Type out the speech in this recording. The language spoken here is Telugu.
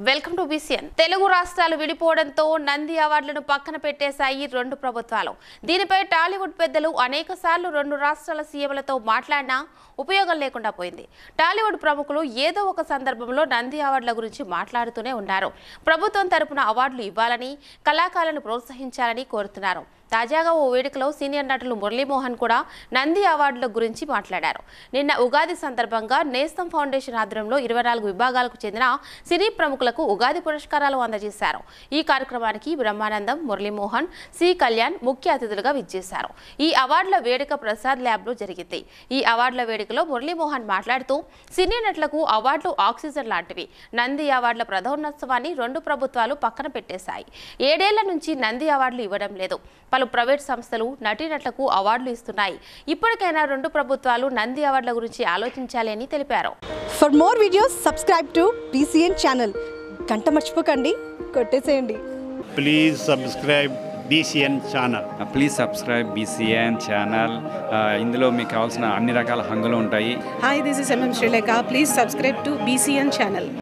వెల్కమ్ టు బీసీఎన్ తెలుగు రాష్ట్రాలు విడిపోవడంతో నంది అవార్డులను పక్కన పెట్టేశాయి రెండు ప్రభుత్వాలు దీనిపై టాలీవుడ్ పెద్దలు అనేక సార్లు రెండు రాష్ట్రాల సీఎంలతో మాట్లాడినా ఉపయోగం లేకుండా పోయింది టాలీవుడ్ ప్రముఖులు ఏదో ఒక సందర్భంలో నంది అవార్డుల గురించి మాట్లాడుతూనే ఉన్నారు ప్రభుత్వం తరపున అవార్డులు ఇవ్వాలని కళాకారులను ప్రోత్సహించాలని కోరుతున్నారు తాజాగా ఓ వేడుకలో సీనియర్ నటులు మురళీమోహన్ కూడా నంది అవార్డుల గురించి మాట్లాడారు నిన్న ఉగాది సందర్భంగా నేస్తం ఫౌండేషన్ ఆధ్వర్యంలో ఇరవై నాలుగు విభాగాలకు చెందిన సినీ ప్రముఖులకు ఉగాది పురస్కారాలు అందజేశారు ఈ కార్యక్రమానికి బ్రహ్మానందం మురళీమోహన్ సి కళ్యాణ్ ముఖ్య అతిథులుగా విచ్చేశారు ఈ అవార్డుల వేడుక ప్రసాద్ ల్యాబ్లో జరిగింది ఈ అవార్డుల వేడుకలో మురళీమోహన్ మాట్లాడుతూ సినీ నటులకు అవార్డులు ఆక్సిజన్ లాంటివి నంది అవార్డుల ప్రధానోత్సవాన్ని రెండు ప్రభుత్వాలు పక్కన పెట్టేశాయి ఏడేళ్ల నుంచి నంది అవార్డులు ఇవ్వడం లేదు పలు ప్రైవేట్ సంస్థలు నటీనటులకు అవార్డులు ఇస్తున్నాయి ఇప్పటికైనా రెండు ప్రభుత్వాలు నంది అవార్డుల గురించి ఆలోచించాలి అని తెలిపారు for more videos subscribe to BCN channel గంట మర్చిపోకండి కొట్టేసేయండి please subscribe BCN channel please subscribe BCN channel ఇందులో మీకు కావాల్సిన అన్ని రకాల హంగులు ఉంటాయి Hi, this is MM Sri Lanka. Please subscribe to BCN channel.